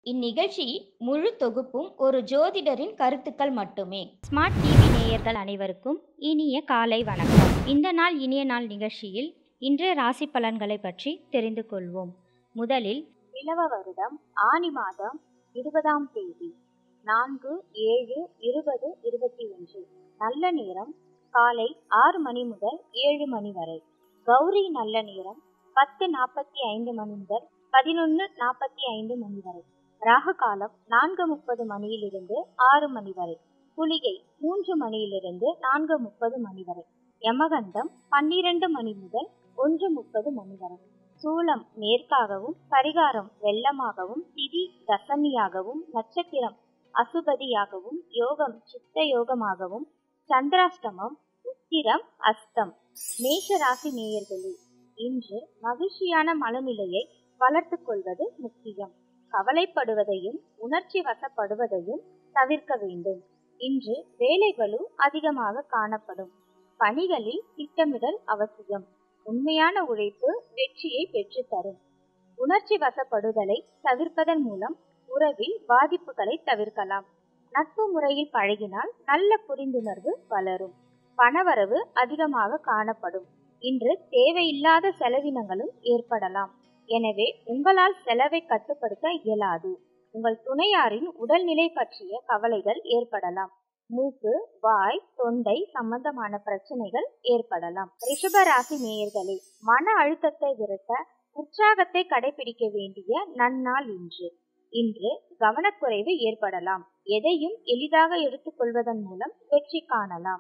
இந்நிகழ்ச்சி முழு தொகுப்பும் ஒரு ஜோதிடரின் கருத்துக்கள் மட்டுமே ஸ்மார்ட் டிவி நேயர்கள் அனைவருக்கும் இனிய காலை வணக்கம் இந்த நாள் இனிய நாள் நிகழ்ச்சியில் இன்றைய ராசி பலன்களை பற்றி தெரிந்து கொள்வோம் முதலில் பிளவ வருடம் ஆனி மாதம் இருபதாம் தேதி நான்கு ஏழு இருபது இருபத்தி ஒன்று நல்ல நேரம் காலை ஆறு மணி முதல் ஏழு மணி வரை கௌரி நல்ல நேரம் பத்து நாற்பத்தி ஐந்து மணி முதல் பதினொன்று நாற்பத்தி ஐந்து மணி வரை ராகு காலம் நான்கு முப்பது மணியிலிருந்து ஆறு மணி வரை குளிகை மூன்று மணியிலிருந்து நான்கு முப்பது மணி வரை யமகண்டம் பன்னிரண்டு மணி முதல் ஒன்று முப்பது மணி வரை சூலம் மேற்காகவும் பரிகாரம் வெள்ளமாகவும் திதி தசமியாகவும் நட்சத்திரம் அசுபதியாகவும் யோகம் சித்த யோகமாகவும் சந்திராஷ்டமம் உத்திரம் அஸ்தம் மேஷ ராசி நேயர்களே இன்று மகிழ்ச்சியான மனநிலையை வளர்த்துக் கொள்வது முக்கியம் கவலைப்படுவதையும் உணர்ச்சி வசப்படுவதையும் தவிர்க்க வேண்டும் இன்று வேலைகளு அதிகமாக காணப்படும் பணிகளில் திட்டமிடல் அவசியம் உண்மையான உழைப்பு வெற்றியை பெற்றுத்தரும் உணர்ச்சி வசப்படுதலை தவிர்ப்பதன் மூலம் உறவில் பாதிப்புகளை தவிர்க்கலாம் நட்பு முறையில் பழகினால் நல்ல புரிந்துணர்வு வளரும் பணவரவு அதிகமாக காணப்படும் இன்று தேவையில்லாத செலவினங்களும் ஏற்படலாம் எனவே உங்களால் செலவை கட்டுப்படுத்த இயலாது உங்கள் துணையாரின் உடல்நிலை பற்றிய கவலைகள் ஏற்படலாம் மூக்கு வாய் தொண்டை சம்பந்தமான பிரச்சனைகள் ஏற்படலாம் ரிஷப ராசி நேயர்களே மன அழுத்தத்தை விரட்ட உற்சாகத்தை கடைபிடிக்க வேண்டிய நன்னாள் இன்று இன்று கவனக்குறைவு ஏற்படலாம் எதையும் எளிதாக எடுத்துக்கொள்வதன் மூலம் வெற்றி காணலாம்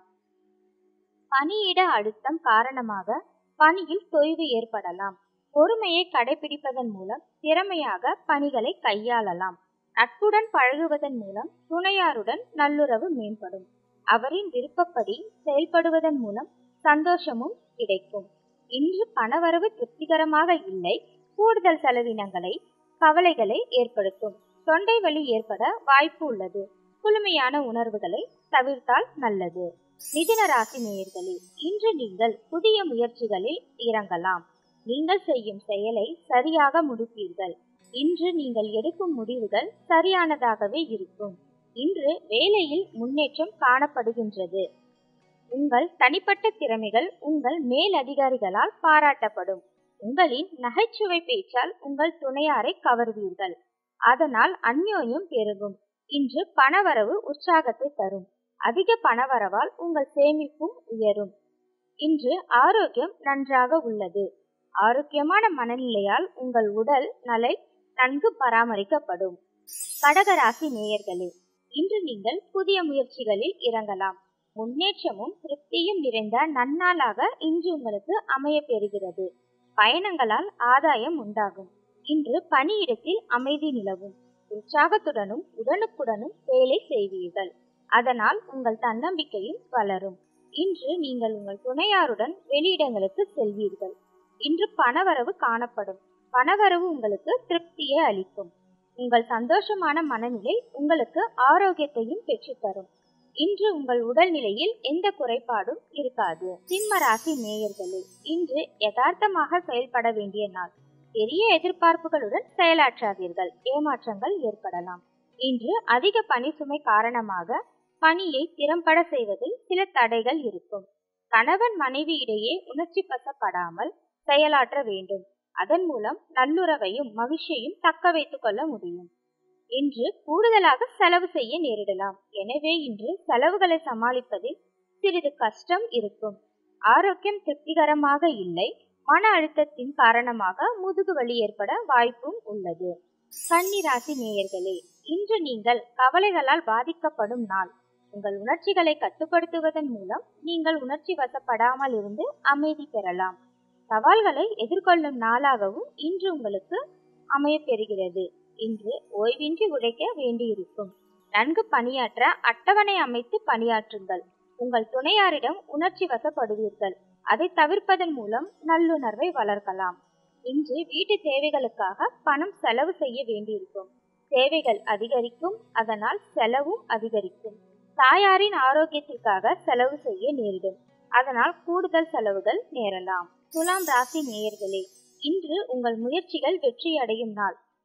பணியிட அழுத்தம் காரணமாக பணியில் தொய்வு ஏற்படலாம் பொறுமையை கடைபிடிப்பதன் மூலம் திறமையாக பணிகளை கையாளலாம் நட்புடன் பழகுவதன் மூலம் துணையாருடன் நல்லுறவு மேம்படும் அவரின் விருப்பப்படி செயல்படுவதன் மூலம் சந்தோஷமும் கிடைக்கும் இன்று பணவரவு திருப்திகரமாக இல்லை கூடுதல் செலவினங்களை கவலைகளை ஏற்படுத்தும் தொண்டை வலி ஏற்பட வாய்ப்பு உள்ளது குளுமையான உணர்வுகளை தவிர்த்தால் நல்லது மிதுன ராசி நேயர்களே இன்று நீங்கள் புதிய முயற்சிகளில் இறங்கலாம் நீங்கள் செய்யும் செயலை சரியாக முடிப்பீர்கள் இன்று நீங்கள் எடுக்கும் முடிவுகள் சரியானதாகவே இருக்கும் இன்று வேலையில் முன்னேற்றம் காணப்படுகின்றது உங்கள் தனிப்பட்ட திறமைகள் உங்கள் மேல் அதிகாரிகளால் பாராட்டப்படும் உங்களின் நகைச்சுவை பேச்சால் உங்கள் துணையாரை கவர்வீர்கள் அதனால் அந்யோன்யம் பெருகும் இன்று பணவரவு உற்சாகத்தை தரும் அதிக பணவரவால் உங்கள் சேமிப்பும் உயரும் இன்று ஆரோக்கியம் நன்றாக உள்ளது ஆரோக்கியமான மனநிலையால் உங்கள் உடல் நலை நன்கு பராமரிக்கப்படும் கடகராசி நேயர்களே இன்று நீங்கள் புதிய முயற்சிகளில் இறங்கலாம் முன்னேற்றமும் திருப்தியும் நிறைந்த நன்னாளாக இன்று உங்களுக்கு அமைய பெறுகிறது பயணங்களால் ஆதாயம் உண்டாகும் இன்று பணியிடத்தில் அமைதி நிலவும் உற்சாகத்துடனும் உடனுக்குடனும் வேலை செய்வீர்கள் அதனால் உங்கள் தன்னம்பிக்கையும் வளரும் இன்று நீங்கள் உங்கள் துணையாருடன் வெளியிடங்களுக்கு செல்வீர்கள் இன்று பணவரவு காணப்படும் பணவரவு உங்களுக்கு திருப்தியை அளிக்கும் உங்கள் சந்தோஷமான மனநிலை உங்களுக்கு ஆரோக்கியத்தையும் பெற்றுத்தரும் இன்று உங்கள் உடல்நிலையில் எந்த குறைபாடும் இருக்காது சிம்ம ராசி நேயர்களே இன்று யதார்த்தமாக செயல்பட வேண்டிய நாள் பெரிய எதிர்பார்ப்புகளுடன் செயலாற்றாதீர்கள் ஏமாற்றங்கள் ஏற்படலாம் இன்று அதிக பணி சுமை காரணமாக பணியை திறம்பட செய்வதில் சில தடைகள் இருக்கும் கணவன் மனைவி இடையே உணர்ச்சி பசப்படாமல் செயலாற்ற வேண்டும் அதன் மூலம் நல்லுறவையும் மகிழ்ச்சியையும் தக்க வைத்துக் கொள்ள முடியும் இன்று கூடுதலாக செலவு செய்ய நேரிடலாம் எனவே இன்று செலவுகளை சமாளிப்பதில் சிறிது கஷ்டம் இருக்கும் ஆரோக்கியம் திருப்திகரமாக இல்லை மன அழுத்தத்தின் காரணமாக முதுகு வலி ஏற்பட வாய்ப்பும் உள்ளது கன்னி ராசி நேயர்களே இன்று நீங்கள் கவலைகளால் பாதிக்கப்படும் நாள் உங்கள் உணர்ச்சிகளை கட்டுப்படுத்துவதன் மூலம் நீங்கள் உணர்ச்சி வசப்படாமல் இருந்து அமைதி பெறலாம் சவால்களை எதிர்கொள்ளும் நாளாகவும் இன்று உங்களுக்கு அமைய பெறுகிறது இன்று ஓய்வின்றி உழைக்க வேண்டியிருக்கும் நன்கு பணியாற்ற அட்டவணை அமைத்து பணியாற்றுங்கள் உங்கள் துணையாரிடம் உணர்ச்சி வசப்படுவீர்கள் அதை தவிர்ப்பதன் மூலம் நல்லுணர்வை வளர்க்கலாம் இன்று வீட்டு தேவைகளுக்காக பணம் செலவு செய்ய வேண்டியிருக்கும் தேவைகள் அதிகரிக்கும் அதனால் செலவும் அதிகரிக்கும் தாயாரின் ஆரோக்கியத்திற்காக செலவு செய்ய நேரிடும் அதனால் கூடுதல் செலவுகள் நேரலாம் துலாம் ராசி நேயர்களே இன்று உங்கள் முயற்சிகள் வெற்றி அடையும் நாள்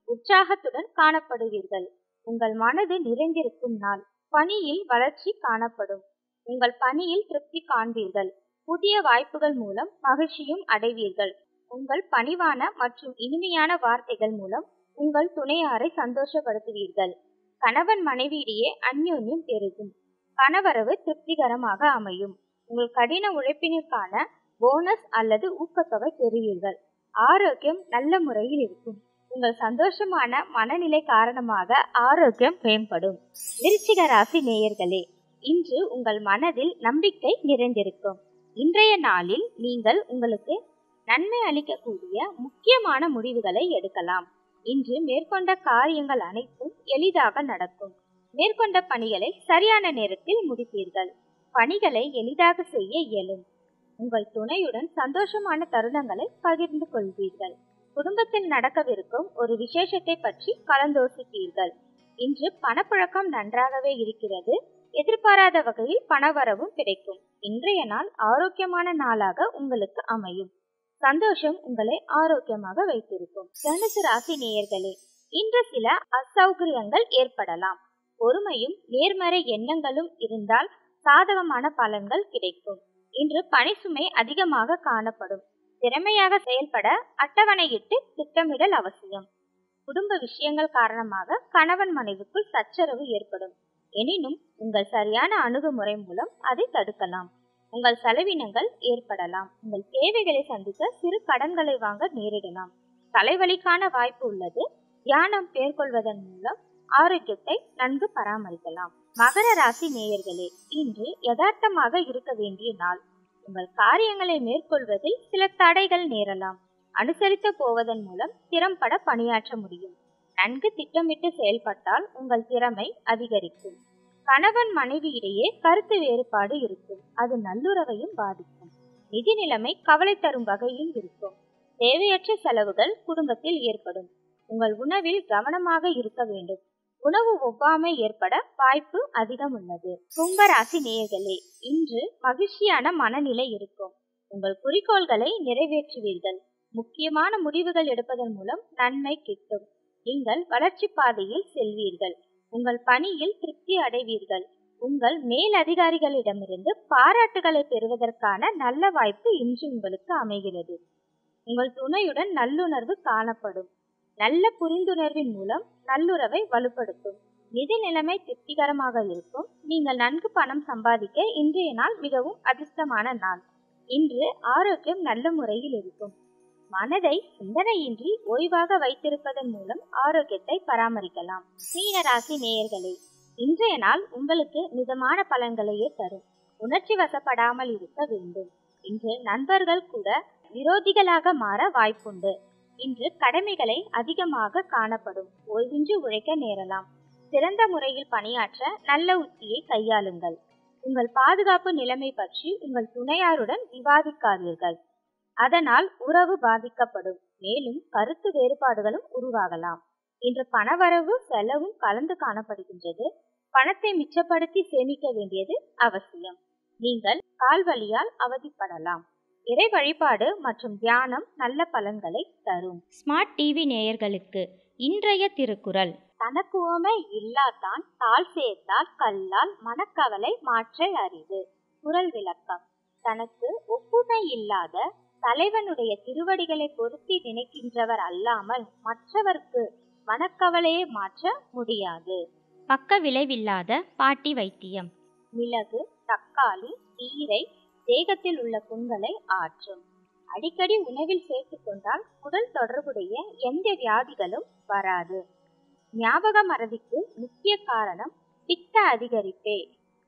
உற்சாகத்துடன் காணப்படுவீர்கள் உங்கள் மனது நிறைந்திருக்கும் நாள் பணியில் வளர்ச்சி காணப்படும் உங்கள் பணியில் திருப்தி காண்பீர்கள் புதிய வாய்ப்புகள் மூலம் மகிழ்ச்சியும் அடைவீர்கள் உங்கள் பணிவான மற்றும் இனிமையான வார்த்தைகள் மூலம் உங்கள் துணையாரை சந்தோஷப்படுத்துவீர்கள் கணவன் மனைவியிடையே அந்யோன்யம் பெருகும் பணவரவு திருப்திகரமாக அமையும் உங்கள் கடின உழைப்பினருக்கான போனஸ் அல்லது ஊக்கத்தொகை பெறுவீர்கள் ஆரோக்கியம் நல்ல முறையில் இருக்கும் உங்கள் சந்தோஷமான மனநிலை காரணமாக ஆரோக்கியம் மேம்படும் விருச்சிக ராசி நேயர்களே இன்று உங்கள் மனதில் நம்பிக்கை நிறைந்திருக்கும் இன்றைய நாளில் நீங்கள் உங்களுக்கு நன்மை அளிக்கக்கூடிய முக்கியமான முடிவுகளை எடுக்கலாம் இன்று மேற்கொண்ட காரியங்கள் அனைத்தும் எளிதாக நடக்கும் மேற்கொண்ட பணிகளை சரியான நேரத்தில் முடிப்பீர்கள் பணிகளை எளிதாக செய்ய இயலும் உங்கள் துணையுடன் சந்தோஷமான தருணங்களை பகிர்ந்து கொள்வீர்கள் குடும்பத்தில் நடக்கவிருக்கும் ஒரு விசேஷத்தை பற்றி கலந்தோசிப்பீர்கள் இன்று பணப்புழக்கம் நன்றாகவே இருக்கிறது எதிர்பாராத வகையில் பணவரவும் கிடைக்கும் இன்றைய நாள் ஆரோக்கியமான நாளாக உங்களுக்கு அமையும் சந்தோஷம் உங்களை ஆரோக்கியமாக வைத்திருக்கும் தனுசு ராசி நேயர்களே இன்று சில அசௌகரியங்கள் ஏற்படலாம் பொறுமையும் நேர்மறை எண்ணங்களும் இருந்தால் சாதகமான பலன்கள் கிடைக்கும் இன்று பணி சுமை அதிகமாக காணப்படும் திறமையாக செயல்பட அட்டவணையிட்டு திட்டமிடல் அவசியம் குடும்ப விஷயங்கள் காரணமாக கணவன் மனைவிக்குள் சச்சரவு ஏற்படும் எனினும் உங்கள் சரியான அணுகுமுறை மூலம் அதை தடுக்கலாம் உங்கள் செலவினங்கள் ஏற்படலாம் உங்கள் தேவைகளை சந்திக்க சிறு கடன்களை வாங்க நேரிடலாம் தலைவலிக்கான வாய்ப்பு உள்ளது தியானம் மேற்கொள்வதன் மூலம் ஆரோக்கியத்தை நன்கு பராமரிக்கலாம் மகர ராசி நேயர்களே இன்று யதார்த்தமாக இருக்க வேண்டிய நாள் உங்கள் காரியங்களை மேற்கொள்வதில் சில தடைகள் நேரலாம் அனுசரித்து போவதன் மூலம் திறம்பட பணியாற்ற முடியும் நன்கு திட்டமிட்டு செயல்பட்டால் உங்கள் திறமை அதிகரிக்கும் கணவன் மனைவியிடையே கருத்து வேறுபாடு இருக்கும் அது நல்லுறவையும் பாதிக்கும் நிதி நிலைமை கவலை தரும் வகையில் இருக்கும் தேவையற்ற செலவுகள் குடும்பத்தில் ஏற்படும் உங்கள் உணவில் கவனமாக இருக்க வேண்டும் உணவு ஒவ்வாமை ஏற்பட வாய்ப்பு அதிகம் உள்ளது கும்பராசி நேயர்களே இன்று மகிழ்ச்சியான மனநிலை இருக்கும் உங்கள் குறிக்கோள்களை நிறைவேற்றுவீர்கள் முக்கியமான முடிவுகள் எடுப்பதன் மூலம் நன்மை கிட்டும் நீங்கள் வளர்ச்சி பாதையில் செல்வீர்கள் உங்கள் பணியில் திருப்தி அடைவீர்கள் உங்கள் மேல் அதிகாரிகளிடமிருந்து பாராட்டுகளை பெறுவதற்கான நல்ல வாய்ப்பு இன்று உங்களுக்கு அமைகிறது உங்கள் துணையுடன் நல்லுணர்வு காணப்படும் நல்ல புரிந்துணர்வின் மூலம் நல்லுறவை வலுப்படுத்தும் நிதி நிலைமை திருப்திகரமாக இருக்கும் நீங்கள் நன்கு பணம் சம்பாதிக்க இன்றைய நாள் மிகவும் அதிர்ஷ்டமான நாள் இன்று ஆரோக்கியம் நல்ல முறையில் இருக்கும் மனதை சிந்தனையின்றி ஓய்வாக வைத்திருப்பதன் மூலம் ஆரோக்கியத்தை பராமரிக்கலாம் மீனராசி நேயர்களே இன்றைய நாள் உங்களுக்கு மிதமான பலன்களையே தரும் உணர்ச்சி வசப்படாமல் இருக்க வேண்டும் இன்று நண்பர்கள் கூட விரோதிகளாக மாற வாய்ப்புண்டு இன்று கடமைகளை அதிகமாக காணப்படும் ஓய்வின்றி உழைக்க நேரலாம் சிறந்த முறையில் பணியாற்ற நல்ல உத்தியை கையாளுங்கள் உங்கள் பாதுகாப்பு நிலைமை பற்றி உங்கள் துணையாருடன் விவாதிக்காதீர்கள் அதனால் உறவு பாதிக்கப்படும் மேலும் கருத்து வேறுபாடுகளும் உருவாகலாம் இன்று பணவரவு செலவும் கலந்து காணப்படுகின்றது பணத்தை மிச்சப்படுத்தி சேமிக்க வேண்டியது அவசியம் நீங்கள் கால்வலியால் அவதிப்படலாம் இறை வழிபாடு மற்றும் தியானம் நல்ல பலன்களை தரும் ஸ்மார்ட் டிவி நேயர்களுக்கு இன்றைய திருக்குறள் தனக்கு உவமை இல்லாதான் தாள் சேர்த்தால் கல்லால் மனக்கவலை மாற்ற அரிது குரல் விளக்கம் தனக்கு ஒப்புமை இல்லாத தலைவனுடைய திருவடிகளை பொருத்தி நினைக்கின்றவர் அல்லாமல் மற்றவர்க்கு மனக்கவலையை மாற்ற முடியாது பக்க விளைவில்லாத பாட்டி வைத்தியம் மிளகு தக்காளி கீரை தேகத்தில் உள்ள புண்களை ஆற்றும் அடிக்கடி உணவில் சேர்த்துக் கொண்டால் குடல் தொடர்புடைய எந்த வியாதிகளும் வராது ஞாபக மறதிக்கு முக்கிய காரணம் பித்த அதிகரிப்பே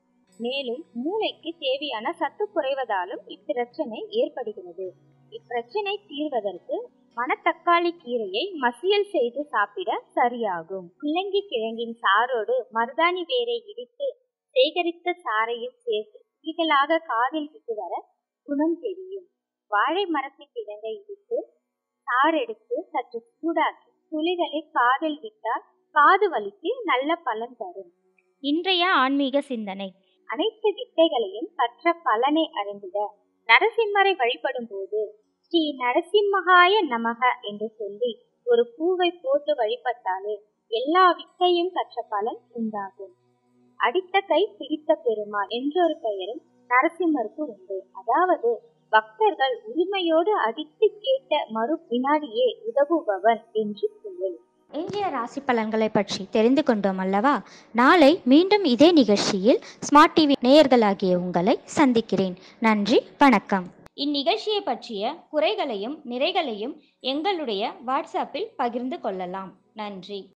மேலும் மூளைக்கு தேவையான சத்து குறைவதாலும் இப்பிரச்சனை ஏற்படுகிறது இப்பிரச்சனை தீர்வதற்கு மணத்தக்காளி கீரையை மசியல் செய்து சாப்பிட சரியாகும் முள்ளங்கி கிழங்கின் சாரோடு மருதாணி வேரை இடித்து சேகரித்த சாறையும் சேர்த்து துளிகளாக காதில் விட்டு வர குணம் தெரியும் வாழை மரத்தின் கிழங்கை இடித்து சாரெடுத்து சற்று சூடாக்கி துளிகளை காதில் விட்டால் காது வலிக்கு நல்ல பலன் தரும் இன்றைய ஆன்மீக சிந்தனை அனைத்து வித்தைகளையும் கற்ற பலனை அறிந்திட நரசிம்மரை வழிபடும் போது ஸ்ரீ நரசிம்மகாய நமக என்று சொல்லி ஒரு பூவை போட்டு வழிபட்டாலே எல்லா வித்தையும் கற்ற பலன் உண்டாகும் அடித்த கை பிடித்த பெருமாள் என்றொரு பெயரும் நரசிம்மருக்கு உண்டு அதாவது பக்தர்கள் உரிமையோடு அடித்து கேட்ட மறு வினாடியே உதவுபவன் என்று பொருள் இன்றைய ராசி பலன்களை பற்றி தெரிந்து கொண்டோம் அல்லவா நாளை மீண்டும் இதே நிகழ்ச்சியில் ஸ்மார்ட் டிவி நேயர்களாகிய உங்களை சந்திக்கிறேன் நன்றி வணக்கம் இந்நிகழ்ச்சியை பற்றிய குறைகளையும் நிறைகளையும் எங்களுடைய வாட்ஸ்அப்பில் பகிர்ந்து கொள்ளலாம் நன்றி